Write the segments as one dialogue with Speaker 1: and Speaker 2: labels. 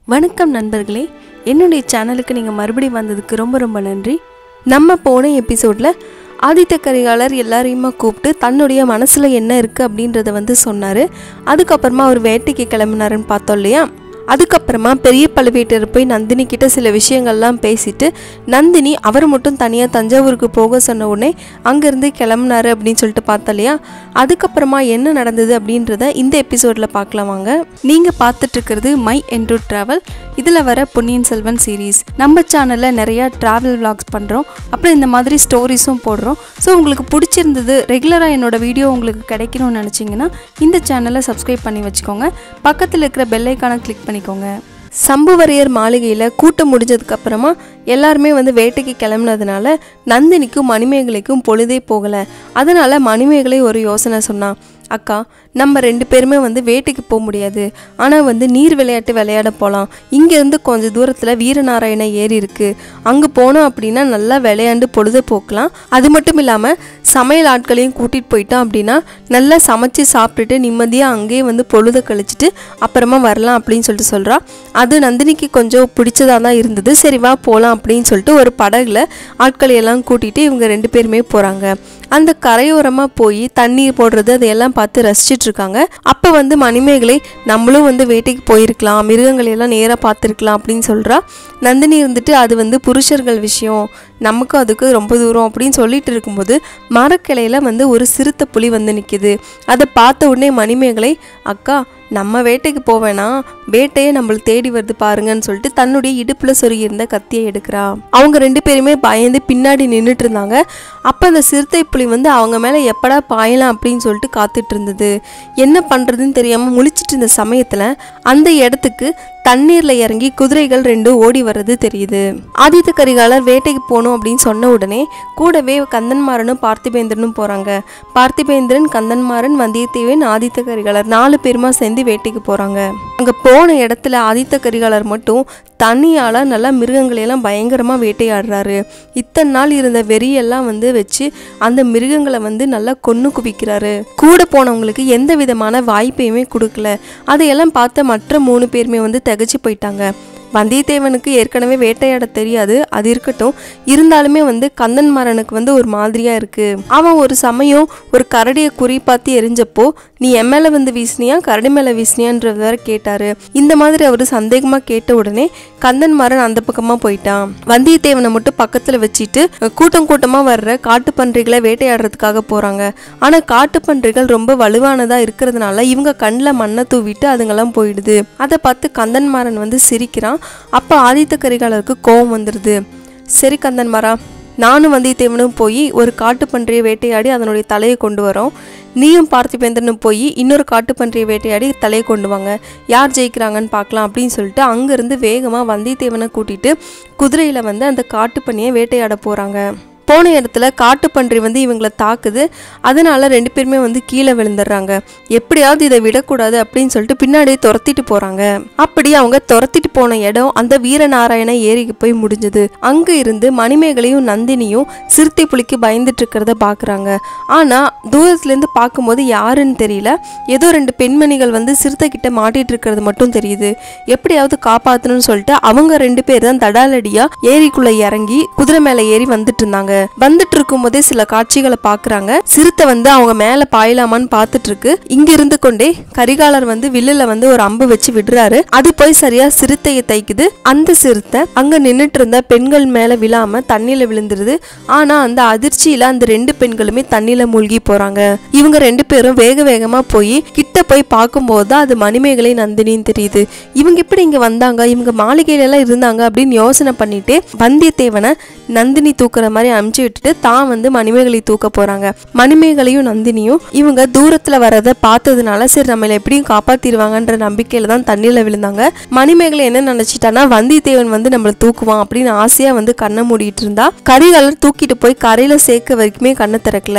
Speaker 1: வணக்கம் நண்பர்களே என்னுடைய சேனலுக்கு நீங்கள் மறுபடியும் வந்ததுக்கு ரொம்ப ரொம்ப நன்றி நம்ம போன எபிசோடில் ஆதித்த கரிகாலர் எல்லாரையுமா கூப்பிட்டு தன்னுடைய மனசில் என்ன இருக்குது அப்படின்றத வந்து சொன்னார் அதுக்கப்புறமா அவர் வேட்டைக்கு கிளம்புனாருன்னு பார்த்தோம் இல்லையா அதுக்கப்புறமா பெரிய பழுவேட்டர் போய் நந்தினி கிட்ட சில விஷயங்கள்லாம் பேசிட்டு நந்தினி அவர் மட்டும் தனியாக தஞ்சாவூருக்கு போக சொன்ன உடனே அங்கேருந்து கிளம்புனாரு அப்படின்னு சொல்லிட்டு பார்த்தோம் இல்லையா அதுக்கப்புறமா என்ன நடந்தது அப்படின்றத இந்த எபிசோடில் பார்க்கலாம் வாங்க நீங்கள் பார்த்துட்டு இருக்கிறது மை என்ட்ரு ட்ராவல் இதில் வர பொன்னியின் செல்வன் சீரீஸ் நம்ம சேனலில் நிறையா ட்ராவல் vlogs பண்ணுறோம் அப்புறம் இந்த மாதிரி ஸ்டோரிஸும் போடுறோம் ஸோ உங்களுக்கு பிடிச்சிருந்தது ரெகுலராக என்னோட வீடியோ உங்களுக்கு கிடைக்கணும்னு நினச்சிங்கன்னா இந்த சேனலை சப்ஸ்கிரைப் பண்ணி வச்சுக்கோங்க பக்கத்தில் இருக்கிற பெல் ஐக்கானை கிளிக் பண்ணிக்கோங்க சம்புவரையர் மாளிகையில் கூட்டம் முடிஞ்சதுக்கு அப்புறமா எல்லாருமே வந்து வேட்டைக்கு கிளம்புனதுனால நந்தினிக்கும் மணிமேகலைக்கும் பொழுதே போகலை அதனால மணிமேகலை ஒரு யோசனை சொன்னான் அக்கா நம்ம ரெண்டு பேருமே வந்து வேட்டைக்கு போக முடியாது ஆனால் வந்து நீர் விளையாட்டு விளையாட போகலாம் இங்கேருந்து கொஞ்சம் தூரத்தில் வீரநாராயண ஏரி இருக்குது அங்கே போனோம் அப்படின்னா நல்லா விளையாண்டு பொழுது போக்கலாம் அது மட்டும் இல்லாமல் சமையல் ஆட்களையும் கூட்டிகிட்டு போயிட்டோம் அப்படின்னா நல்லா சமைச்சு சாப்பிட்டுட்டு நிம்மதியாக அங்கேயே வந்து பொழுத கழிச்சிட்டு அப்புறமா வரலாம் அப்படின்னு சொல்லிட்டு சொல்கிறா அது நந்தினிக்கு கொஞ்சம் பிடிச்சதாக தான் இருந்தது சரி வா போகலாம் அப்படின்னு சொல்லிட்டு ஒரு படகுல ஆட்களை எல்லாம் கூட்டிகிட்டு இவங்க ரெண்டு பேருமே போகிறாங்க அந்த கரையோரமாக போய் தண்ணீர் போடுறது அதையெல்லாம் பார்த்து ரசிச்சிட்டு இருக்காங்க அப்போ வந்து மணிமேகலை நம்மளும் வந்து வேட்டைக்கு போயிருக்கலாம் மிருகங்களை எல்லாம் நேராக பார்த்துருக்கலாம் அப்படின்னு சொல்கிறா நந்தினி இருந்துட்டு அது வந்து புருஷர்கள் விஷயம் நமக்கும் அதுக்கு ரொம்ப தூரம் அப்படின்னு சொல்லிட்டு இருக்கும்போது மரக்கிளையில வந்து ஒரு சிறுத்தை புலி வந்து நிற்கிது அதை பார்த்த உடனே மணிமேகலை அக்கா நம்ம வேட்டைக்கு போவேனா வேட்டையே நம்மளுக்கு தேடி வருது பாருங்கன்னு சொல்லிட்டு தன்னுடைய இடுப்புல சொருகி இருந்த கத்தியை எடுக்கிறா அவங்க ரெண்டு பேருமே பயந்து பின்னாடி நின்றுட்டு இருந்தாங்க அப்போ அந்த சிறுத்தை புலி வந்து அவங்க மேலே எப்படா பாயலாம் அப்படின்னு சொல்லிட்டு காத்துட்டு இருந்தது என்ன பண்ணுறதுன்னு தெரியாமல் முழிச்சிட்டு இருந்த சமயத்தில் அந்த இடத்துக்கு தண்ணீரில் இறங்கி குதிரைகள் ரெண்டு ஓடி வர்றது தெரியுது ஆதித்த கரிகாலர் வேட்டைக்கு போகணும் அப்படின்னு சொன்ன உடனே கூடவே கந்தன்மாறனும் பார்த்திபேந்திரனும் போகிறாங்க பார்த்திபேந்திரன் கந்தன்மாறன் வந்தியத்தேவன் ஆதித்த கரிகாலர் நாலு பேருமா சேர்ந்து வேட்டைக்கு போகிறாங்க அங்கே போன இடத்துல ஆதித்த கரிகாலர் மட்டும் தனியால் நல்லா மிருகங்களையெல்லாம் பயங்கரமாக வேட்டையாடுறாரு இத்தனை நாள் இருந்த வெறியெல்லாம் வந்து வச்சு அந்த மிருகங்களை வந்து நல்லா கொன்று குவிக்கிறாரு கூட போனவங்களுக்கு எந்த விதமான வாய்ப்பையுமே கொடுக்கல அதையெல்லாம் பார்த்த மற்ற மூணு பேருமே வந்து திகச்சு போயிட்டாங்க வந்தியத்தேவனுக்கு ஏற்கனவே வேட்டையாட தெரியாது அது இருக்கட்டும் இருந்தாலுமே வந்து கந்தன்மாறனுக்கு வந்து ஒரு மாதிரியா இருக்கு அவன் ஒரு சமயம் ஒரு கரடியை குறி பார்த்து எரிஞ்சப்போ நீ என் மேல வந்து வீசினியா கரடி மேல வீசினியான்றது வேற கேட்டாரு இந்த மாதிரி அவர் சந்தேகமா கேட்ட உடனே கந்தன்மாறன் அந்த பக்கமா போயிட்டான் வந்தியத்தேவனை மட்டும் பக்கத்துல வச்சுட்டு கூட்டம் கூட்டமா வர்ற காட்டு பன்றிகளை வேட்டையாடுறதுக்காக போறாங்க ஆனா காட்டு பன்றிகள் ரொம்ப வலுவானதா இருக்கிறதுனால இவங்க கண்ணில் மண்ணை தூவிட்டு அதுங்கெல்லாம் போயிடுது அதை பார்த்து கந்தன்மாறன் வந்து சிரிக்கிறான் அப்போ ஆதித்த கரிகாலருக்கு கோபம் வந்துடுது சரி கந்தன்மாரா நானும் வந்தியத்தேவனும் போய் ஒரு காட்டுப்பன்றியை வேட்டையாடி அதனுடைய தலையை கொண்டு வரோம் நீயும் பார்த்திபேந்திரனும் போய் இன்னொரு காட்டுப்பன்றியை வேட்டையாடி தலையை கொண்டு வாங்க யார் ஜெயிக்கிறாங்கன்னு பார்க்கலாம் அப்படின்னு சொல்லிட்டு அங்கேருந்து வேகமாக வந்தியத்தேவனை கூட்டிட்டு குதிரையில் வந்து அந்த காட்டுப்பன்னியை வேட்டையாட போகிறாங்க போன இடத்துல காட்டுப்பன்றி வந்து இவங்களை தாக்குது அதனால ரெண்டு பேருமே வந்து கீழே விழுந்துடுறாங்க எப்படியாவது இதை விடக்கூடாது அப்படின்னு சொல்லிட்டு பின்னாடியே துரத்திட்டு போறாங்க அப்படி அவங்க துரத்திட்டு போன இடம் அந்த வீரநாராயண ஏரிக்கு போய் முடிஞ்சது அங்க இருந்து மணிமேகலையும் நந்தினியும் சிறுத்தை புலிக்கு பயந்துட்டு இருக்கிறத பாக்குறாங்க ஆனா தூரத்துல இருந்து பார்க்கும்போது யாருன்னு தெரியல ஏதோ ரெண்டு பெண்மணிகள் வந்து சிறுத்தை கிட்ட மாட்டிட்டு இருக்கிறது மட்டும் தெரியுது எப்படியாவது காப்பாத்தணும்னு சொல்லிட்டு அவங்க ரெண்டு பேர் தான் தடாலடியா ஏரிக்குள்ள இறங்கி குதிரை மேல ஏறி வந்துட்டு இருந்தாங்க வந்துட்டு இருக்கும் போதே சில காட்சிகளை பாக்குறாங்க சிறுத்தை வந்து அவங்க மேல பாயலாமான்னு பார்த்துட்டு இருக்கு இங்க இருந்து கொண்டே கரிகாலர் வந்து வில்லுல வந்து ஒரு அம்பு வச்சு விடுறாரு அது போய் சரியா சிறுத்தையை தைக்குது அந்த சிறுத்தை அங்க நின்னுட்டு இருந்த பெண்கள் மேல விழாம தண்ணியில விழுந்துருது ஆனா அந்த அதிர்ச்சியில அந்த ரெண்டு பெண்களுமே தண்ணியில மூழ்கி போறாங்க இவங்க ரெண்டு பேரும் வேக வேகமா போய் கிட்ட போய் பார்க்கும்போது தான் அது மணிமேகலை நந்தினின்னு தெரியுது இவங்க எப்படி இங்க வந்தாங்க இவங்க மாளிகையில எல்லாம் இருந்தாங்க அப்படின்னு யோசனை பண்ணிட்டே வந்தியத்தேவனை நந்தினி தூக்குற மாதிரி அமுச்சு விட்டுட்டு தான் வந்து மணிமேகலை தூக்க போறாங்க மணிமேகலையும் நந்தினியும் இவங்க தூரத்துல வரதை பார்த்ததுனால சரி நம்மள எப்படியும் காப்பாத்திடுவாங்கன்ற நம்பிக்கையில தான் தண்ணியில விழுந்தாங்க மணிமேகலை என்ன நினைச்சிட்டானா வந்தியத்தேவன் வந்து நம்மள தூக்குவான் அப்படின்னு ஆசையா வந்து கண்ணை மூடிட்டு இருந்தா கரிகாலர் தூக்கிட்டு போய் கரையில சேர்க்க வரைக்குமே கண்ணை திறக்கல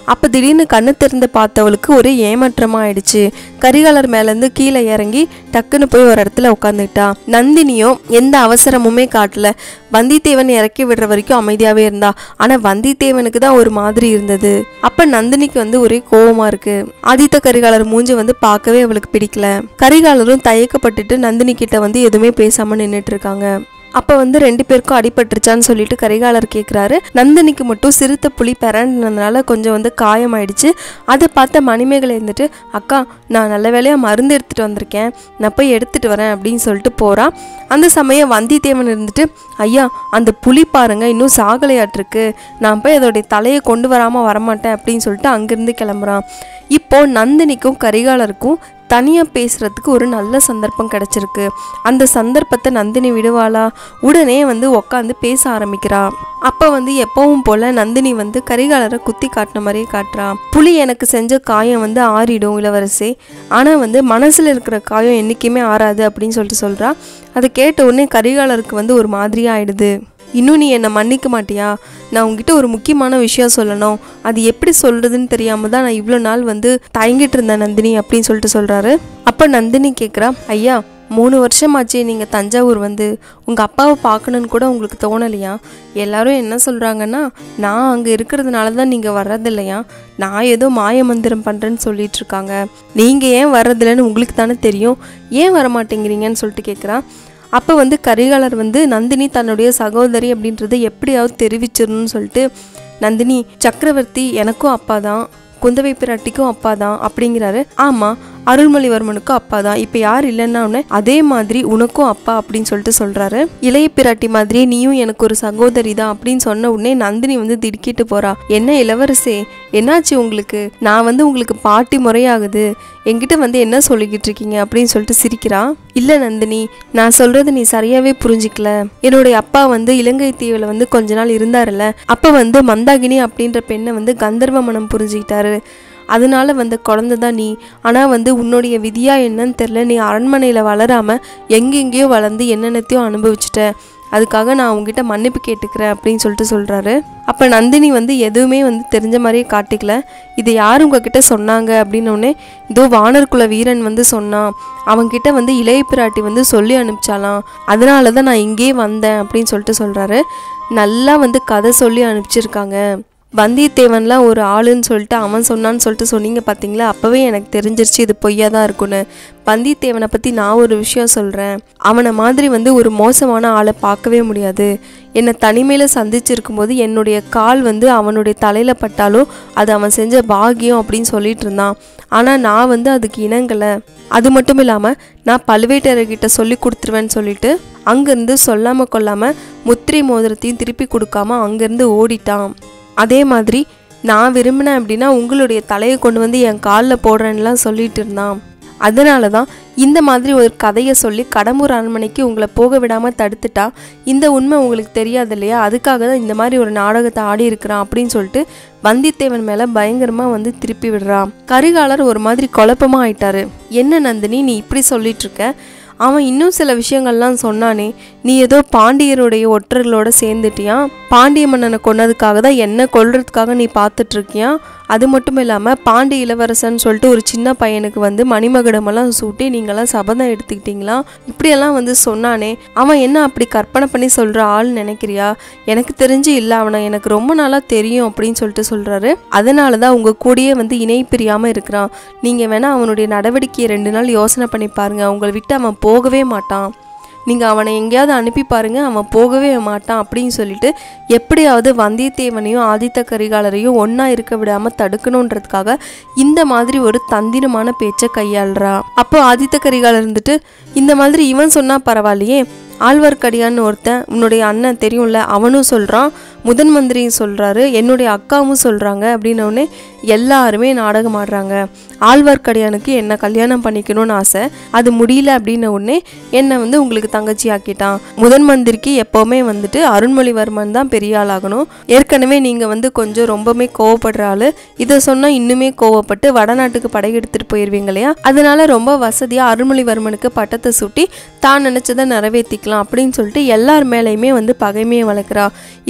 Speaker 1: அப்போ திடீர்னு கண்ணு திறந்து பார்த்தவளுக்கு ஒரே ஏமாற்றமா ஆயிடுச்சு கரிகாலர் மேலேருந்து கீழே இறங்கி டக்குன்னு போய் ஒரு இடத்துல உட்காந்துக்கிட்டா நந்தினியும் எந்த அவசரமுமே காட்டல வந்தித்தேவன் இறக்கி விடுற வரைக்கும் அமைதியாவே இருந்தா ஆனா வந்தித்தேவனுக்கு தான் ஒரு மாதிரி இருந்தது அப்ப நந்தினிக்கு வந்து ஒரே கோவமா இருக்கு ஆதித்த கரிகாலர் மூஞ்சி வந்து பார்க்கவே அவளுக்கு பிடிக்கல கரிகாலரும் தயக்கப்பட்டுட்டு நந்தினி கிட்ட வந்து எதுவுமே பேசாம நின்றுட்டு இருக்காங்க அப்போ வந்து ரெண்டு பேருக்கும் அடிபட்டுருச்சான்னு சொல்லிட்டு கரிகாலர் கேட்குறாரு நந்தினிக்கு மட்டும் சிறுத்தை புலி பிறந்ததுனால கொஞ்சம் வந்து காயமாயிடுச்சு அதை பார்த்த மணிமேகலை இருந்துட்டு அக்கா நான் நல்ல வேலையாக மருந்து எடுத்துகிட்டு வந்திருக்கேன் நான் போய் எடுத்துகிட்டு வரேன் அப்படின்னு சொல்லிட்டு போகிறான் அந்த சமயம் வந்தித்தேவன் இருந்துட்டு ஐயா அந்த புலி பாருங்க இன்னும் சாகலையாட்டிருக்கு நான் போய் அதோடைய தலையை கொண்டு வராமல் வரமாட்டேன் அப்படின்னு சொல்லிட்டு அங்கேருந்து கிளம்புறான் இப்போ நந்தினிக்கும் கரிகாலருக்கும் தனியாக பேசுகிறதுக்கு ஒரு நல்ல சந்தர்ப்பம் கிடச்சிருக்கு அந்த சந்தர்ப்பத்தை நந்தினி விடுவாளா உடனே வந்து உக்காந்து பேச ஆரம்பிக்கிறா அப்போ வந்து எப்பவும் போல் நந்தினி வந்து கரிகாலரை குத்தி காட்டின மாதிரியே காட்டுறா புலி எனக்கு செஞ்ச காயம் வந்து ஆறிடும் இளவரசி ஆனால் வந்து மனசில் இருக்கிற காயம் என்றைக்குமே ஆறாது அப்படின்னு சொல்லிட்டு சொல்கிறா அதை கேட்ட உடனே கரிகாலருக்கு வந்து ஒரு மாதிரியாக ஆயிடுது இன்னும் நீ என்னை மன்னிக்க மாட்டியா நான் உங்ககிட்ட ஒரு முக்கியமான விஷயம் சொல்லணும் அது எப்படி சொல்கிறதுன்னு தெரியாமல் தான் நான் இவ்வளோ நாள் வந்து தயங்கிட்டு இருந்தேன் நந்தினி அப்படின்னு சொல்லிட்டு சொல்கிறாரு அப்போ நந்தினி கேட்குறா ஐயா மூணு வருஷமாச்சு நீங்கள் தஞ்சாவூர் வந்து உங்கள் அப்பாவை பார்க்கணுன்னு கூட உங்களுக்கு தோணலையா எல்லாரும் என்ன சொல்கிறாங்கன்னா நான் அங்கே இருக்கிறதுனால தான் நீங்கள் வர்றதில்லையா நான் ஏதோ மாய மந்திரம் பண்ணுறேன்னு சொல்லிட்டு இருக்காங்க நீங்கள் ஏன் வர்றதில்லைன்னு உங்களுக்கு தானே தெரியும் ஏன் வர மாட்டேங்கிறீங்கன்னு சொல்லிட்டு கேட்குறா அப்போ வந்து கரிகாலர் வந்து நந்தினி தன்னுடைய சகோதரி அப்படின்றத எப்படியாவது தெரிவிச்சிடணும்னு சொல்லிட்டு நந்தினி சக்கரவர்த்தி எனக்கும் அப்பா தான் குந்தவை பிராட்டிக்கும் அப்பா தான் அப்படிங்கிறாரு ஆமாம் அருள்மொழிவர்மனுக்கும் அப்பா தான் இப்போ யார் இல்லைன்னா உடனே அதே மாதிரி உனக்கும் அப்பா அப்படின்னு சொல்லிட்டு சொல்கிறாரு இளைய பிராட்டி மாதிரி நீயும் எனக்கு ஒரு சகோதரி தான் அப்படின்னு சொன்ன உடனே நந்தினி வந்து திடுக்கிட்டு போறா என்ன இளவரசே என்னாச்சு உங்களுக்கு நான் வந்து உங்களுக்கு பாட்டி முறையாகுது என்கிட்ட வந்து என்ன சொல்லிக்கிட்டு இருக்கீங்க அப்படின்னு சொல்லிட்டு சிரிக்கிறா இல்லை நந்தினி நான் சொல்றது நீ சரியாவே புரிஞ்சிக்கல என்னுடைய அப்பா வந்து இலங்கை தீவில் வந்து கொஞ்ச நாள் இருந்தாருல்ல அப்போ வந்து மந்தாகினி அப்படின்ற பெண்ணை வந்து கந்தர்வ மனம் புரிஞ்சுக்கிட்டாரு அதனால வந்த குழந்தை தான் நீ ஆனால் வந்து உன்னுடைய விதியா என்னன்னு தெரில நீ அரண்மனையில் வளராமல் எங்கெங்கேயோ வளர்ந்து என்னென்னத்தையோ அனுபவிச்சிட்ட அதுக்காக நான் உங்ககிட்ட மன்னிப்பு கேட்டுக்கிறேன் அப்படின்னு சொல்லிட்டு சொல்கிறாரு அப்போ நந்தினி வந்து எதுவுமே வந்து தெரிஞ்ச மாதிரியே காட்டிக்கல இது யார் உங்ககிட்ட சொன்னாங்க அப்படின்னோடனே இதோ வானர்குல வீரன் வந்து சொன்னான் அவன்கிட்ட வந்து இளைய பிராட்டி வந்து சொல்லி அனுப்பிச்சாலாம் அதனால தான் நான் இங்கே வந்தேன் அப்படின்னு சொல்லிட்டு சொல்கிறாரு நல்லா வந்து கதை சொல்லி அனுப்பிச்சிருக்காங்க வந்தியத்தேவன்லாம் ஒரு ஆளுன்னு சொல்லிட்டு அவன் சொன்னான்னு சொல்லிட்டு சொன்னீங்க பார்த்தீங்களா அப்போவே எனக்கு தெரிஞ்சிருச்சு இது பொய்யா தான் இருக்குன்னு வந்தியத்தேவனை பற்றி நான் ஒரு விஷயம் சொல்கிறேன் அவனை மாதிரி வந்து ஒரு மோசமான ஆளை பார்க்கவே முடியாது என்னை தனிமையில் சந்திச்சிருக்கும் போது என்னுடைய கால் வந்து அவனுடைய தலையில் பட்டாலும் அது அவன் செஞ்ச பாக்கியம் அப்படின்னு சொல்லிட்டு இருந்தான் ஆனால் நான் வந்து அதுக்கு இணங்கலை அது மட்டும் இல்லாமல் நான் பழுவேட்டரர்கிட்ட சொல்லி கொடுத்துருவேன்னு சொல்லிட்டு அங்கேருந்து சொல்லாமல் கொள்ளாமல் முத்திரை மோதிரத்தையும் திருப்பி கொடுக்காம அங்கேருந்து ஓடிட்டான் அதே மாதிரி நான் விரும்பினேன் அப்படின்னா உங்களுடைய தலையை கொண்டு வந்து என் காலில் போடுறேன்னுலாம் சொல்லிட்டு இருந்தான் அதனால தான் இந்த மாதிரி ஒரு கதையை சொல்லி கடம்பூர் அரண்மனைக்கு உங்களை போக விடாமல் தடுத்துட்டா இந்த உண்மை உங்களுக்கு தெரியாது இல்லையா அதுக்காக தான் இந்த மாதிரி ஒரு நாடகத்தை ஆடி இருக்கிறான் அப்படின்னு சொல்லிட்டு வந்தித்தேவன் மேலே பயங்கரமாக வந்து திருப்பி விடுறான் கரிகாலர் ஒரு மாதிரி குழப்பமாக ஆயிட்டாரு என்ன நந்தினி நீ இப்படி சொல்லிட்டு இருக்க அவன் இன்னும் சில விஷயங்கள்லாம் சொன்னானே நீ ஏதோ பாண்டியருடைய ஒற்றர்களோட சேர்ந்துட்டியா பாண்டிய மன்னனை கொன்னதுக்காக தான் என்ன கொல்றதுக்காக நீ பார்த்துட்டு இருக்கியா அது மட்டும் இல்லாமல் பாண்டிய இளவரசன் சொல்லிட்டு ஒரு சின்ன பையனுக்கு வந்து மணிமகுடமெல்லாம் சூட்டி நீங்களாம் சபதம் எடுத்துக்கிட்டீங்களா இப்படியெல்லாம் வந்து சொன்னானே அவன் என்ன அப்படி கற்பனை பண்ணி சொல்கிற ஆள் நினைக்கிறியா எனக்கு தெரிஞ்சு இல்லை அவனை எனக்கு ரொம்ப நாளாக தெரியும் அப்படின்னு சொல்லிட்டு சொல்கிறாரு அதனால தான் உங்கள் கூடயே வந்து இணை பிரியாமல் இருக்கிறான் நீங்கள் வேணால் அவனுடைய நடவடிக்கையை ரெண்டு நாள் யோசனை பண்ணி பாருங்கள் உங்களை விட்டு அவன் போகவே மாட்டான் நீங்கள் அவனை எங்கேயாவது அனுப்பி பாருங்க அவன் போகவே மாட்டான் அப்படின்னு சொல்லிட்டு எப்படியாவது வந்தியத்தேவனையும் ஆதித்த கரிகாலரையும் ஒன்றா இருக்க விடாமல் தடுக்கணுன்றதுக்காக இந்த மாதிரி ஒரு தந்திரமான பேச்சை கையாளுறா அப்போ ஆதித்த கரிகாலர் இருந்துட்டு இந்த மாதிரி இவன் சொன்னா பரவாயில்லையே ஆழ்வார்க்கடியான்னு ஒருத்தன் உன்னுடைய அண்ணன் தெரியும்ல அவனும் சொல்கிறான் முதன் மந்திரியும் சொல்கிறாரு என்னுடைய அக்காவும் சொல்கிறாங்க அப்படின்னோடனே எல்லாருமே நாடகம் ஆடுறாங்க ஆழ்வார்க்கடியானுக்கு என்ன கல்யாணம் பண்ணிக்கணும்னு ஆசை அது முடியல அப்படின்ன உடனே என்னை வந்து உங்களுக்கு தங்கச்சி ஆக்கிட்டான் முதன் மந்திரிக்கு எப்போவுமே வந்துட்டு அருண்மொழிவர்மன் தான் பெரிய ஆளாகணும் ஏற்கனவே நீங்கள் வந்து கொஞ்சம் ரொம்பவுமே கோவப்படுற ஆள் இதை சொன்னால் இன்னுமே கோவப்பட்டு வடநாட்டுக்கு படை எடுத்துகிட்டு போயிடுவீங்க இல்லையா அதனால ரொம்ப வசதியாக அருள்மொழிவர்மனுக்கு பட்டத்தை சுட்டி தான் நினச்சதை நிறைவேற்றிக்கலாம் அப்படின்னு சொல்லிட்டு எல்லார் மேலேயுமே வந்து பகைமையை வளர்க்குறா இப்போ உண்மை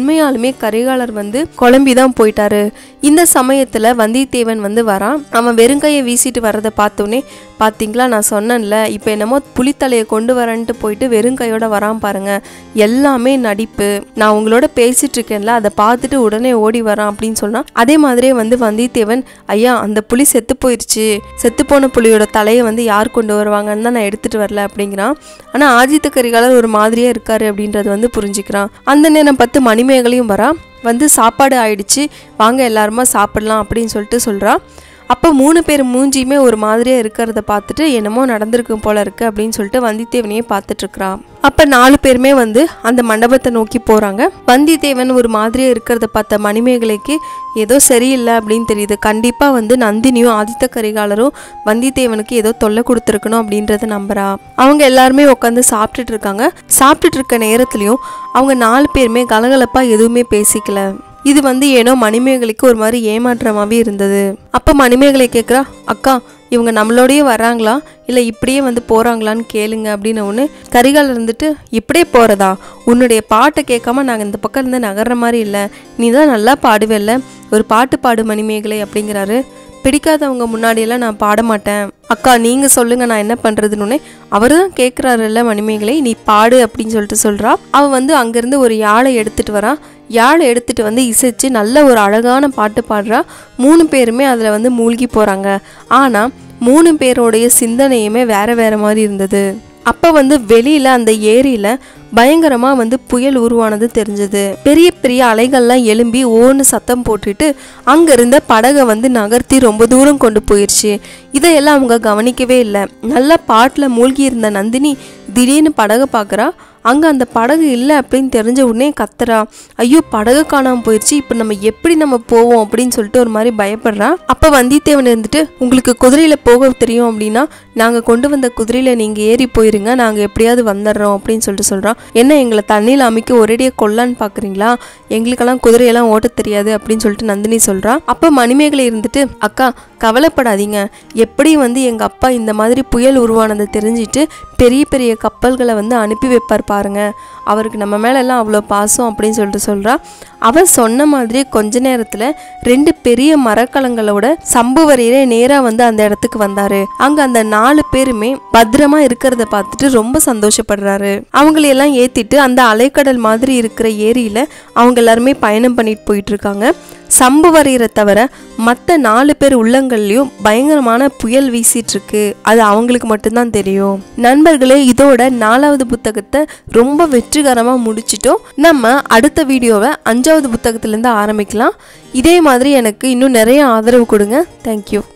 Speaker 1: உண்மையாலுமே கரிகாலர் வந்து குழம்பி தான் போயிட்டாரு இந்த சமயத்துல வந்தியத்தேவன் வந்து வரான் அவன் வெறுங்கையை வீசிட்டு வர்றதை பார்த்தோன்னே பாத்தீங்களா நான் சொன்னேன்ல இப்போ என்னமோ புலித்தலையை கொண்டு வரேன்ட்டு போயிட்டு வெறுங்கையோட வரான் பாருங்க எல்லாமே நடிப்பு நான் உங்களோட பேசிட்டு இருக்கேன்ல அதை பார்த்துட்டு உடனே ஓடி வரான் அப்படின்னு சொன்னா அதே மாதிரியே வந்து வந்தியத்தேவன் ஐயா அந்த புலி செத்து போயிடுச்சு செத்து போன புலியோட தலையை வந்து யார் கொண்டு வருவாங்கன்னு தான் நான் எடுத்துட்டு வரல அப்படிங்கிறான் ஆனா ஆதித்த கரிகாலர் ஒரு மாதிரியே இருக்காரு அப்படின்றது வந்து புரிஞ்சுக்கிறான் அந்த நேரம் பத்து மணிமேகலையும் வரா வந்து சாப்பாடு ஆயிடுச்சு வாங்க எல்லாருமா சாப்பிடலாம் அப்படின்னு சொல்லிட்டு சொல்றா அப்போ மூணு பேர் மூஞ்சியுமே ஒரு மாதிரியாக இருக்கிறத பார்த்துட்டு என்னமோ நடந்திருக்கும் போல இருக்கு அப்படின்னு சொல்லிட்டு வந்தியத்தேவனையே பார்த்துட்டு இருக்கிறான் அப்போ நாலு பேருமே வந்து அந்த மண்டபத்தை நோக்கி போகிறாங்க வந்தியத்தேவன் ஒரு மாதிரியாக இருக்கிறத பார்த்த மணிமேகலைக்கு ஏதோ சரியில்லை அப்படின்னு தெரியுது கண்டிப்பாக வந்து நந்தினியும் ஆதித்த கரிகாலரும் வந்தியத்தேவனுக்கு ஏதோ தொல்லை கொடுத்துருக்கணும் அப்படின்றத நம்புறா அவங்க எல்லாருமே உட்காந்து சாப்பிட்டுட்டு இருக்காங்க சாப்பிட்டுட்டு இருக்க நேரத்துலையும் அவங்க நாலு பேருமே கலகலப்பாக எதுவுமே பேசிக்கல இது வந்து ஏனோ மணிமேகலைக்கு ஒரு மாதிரி ஏமாற்றமாகவே இருந்தது அப்போ மணிமேகலை கேட்குறா அக்கா இவங்க நம்மளோடயே வராங்களா இல்லை இப்படியே வந்து போகிறாங்களான்னு கேளுங்க அப்படின்னு ஒன்று கரிகால் இருந்துட்டு இப்படியே போகிறதா உன்னுடைய பாட்டை கேட்காம நாங்கள் இந்த பக்கம் இருந்து நகர்ற மாதிரி இல்லை நீ தான் நல்லா பாடுவேல்ல ஒரு பாட்டு பாடு மணிமேகலை அப்படிங்கிறாரு பிடிக்காதவங்க முன்னாடியெல்லாம் நான் பாட மாட்டேன் அக்கா நீங்கள் சொல்லுங்க நான் என்ன பண்ணுறதுன்னு அவர் தான் கேட்குறாருல்ல மணிமேகலை நீ பாடு அப்படின்னு சொல்லிட்டு சொல்கிறா அவள் வந்து அங்கேருந்து ஒரு யாழை எடுத்துட்டு வரா யாழை எடுத்துட்டு வந்து இசைச்சு நல்ல ஒரு அழகான பாட்டு பாடுறா மூணு பேருமே அதில் வந்து மூழ்கி போகிறாங்க ஆனால் மூணு பேரோடைய சிந்தனையுமே வேற வேற மாதிரி இருந்தது அப்போ வந்து வெளியில் அந்த ஏரியில் பயங்கரமாக வந்து புயல் உருவானது தெரிஞ்சது பெரிய பெரிய அலைகள்லாம் எழும்பி ஓன்னு சத்தம் போட்டுட்டு அங்கே இருந்த படகை வந்து நகர்த்தி ரொம்ப தூரம் கொண்டு போயிடுச்சு இதையெல்லாம் அவங்க கவனிக்கவே இல்லை நல்ல பாட்டில் மூழ்கி இருந்த நந்தினி திடீர்னு படகை பார்க்குறா அங்கே அந்த படகு இல்லை அப்படின்னு தெரிஞ்ச உடனே கத்துறா ஐயோ படகு காணாமல் போயிடுச்சு இப்போ நம்ம எப்படி நம்ம போவோம் அப்படின்னு சொல்லிட்டு ஒரு மாதிரி பயப்படுறா அப்போ வந்தியத்தேவன் இருந்துட்டு உங்களுக்கு குதிரையில் போக தெரியும் அப்படின்னா நாங்கள் கொண்டு வந்த குதிரையில் நீங்கள் ஏறி போயிருங்க நாங்கள் எப்படியாவது வந்துடுறோம் அப்படின்னு சொல்லிட்டு சொல்கிறான் என்ன எங்களை தண்ணியில் அமைக்க ஒரேடியாக கொல்லான்னு பார்க்குறீங்களா எங்களுக்கெல்லாம் குதிரையெல்லாம் ஓட்ட தெரியாது அப்படின்னு சொல்லிட்டு நந்தினி சொல்கிறா அப்போ மணிமேகலை இருந்துட்டு அக்கா கவலைப்படாதீங்க எப்படி வந்து எங்கள் அப்பா இந்த மாதிரி புயல் உருவானதை தெரிஞ்சிட்டு பெரிய பெரிய கப்பல்களை வந்து அனுப்பி வைப்பார் பாருங்க அவருக்கு நம்ம மேலெல்லாம் அவ்வளோ பாசம் அப்படின்னு சொல்லிட்டு சொல்கிறா அவன் சொன்ன மாதிரி கொஞ்ச நேரத்தில் ரெண்டு பெரிய மரக்கலங்களோட சம்புவரையரே நேராக வந்து அந்த இடத்துக்கு வந்தாரு அங்கே அந்த நாலு பேருமே பத்திரமா இருக்கிறத பார்த்துட்டு ரொம்ப சந்தோஷப்படுறாரு அவங்களையெல்லாம் ஏற்றிட்டு அந்த அலைக்கடல் மாதிரி இருக்கிற ஏரியில் அவங்க எல்லாருமே பயணம் பண்ணிட்டு போயிட்டு இருக்காங்க சம்புவரையரை தவிர மற்ற நாலு பேர் உள்ளங்கள்லையும் பயங்கரமான புயல் வீசிட்டு இருக்கு அது அவங்களுக்கு மட்டும்தான் தெரியும் நண்பர்களே இதோட நாலாவது புத்தகத்தை ரொம்ப வெற்றிகரமாக முடிச்சிட்டோம் நம்ம அடுத்த வீடியோவை அஞ்சாவது புத்தகத்திலேருந்து ஆரம்பிக்கலாம் இதே மாதிரி எனக்கு இன்னும் நிறைய ஆதரவு கொடுங்க தேங்க்யூ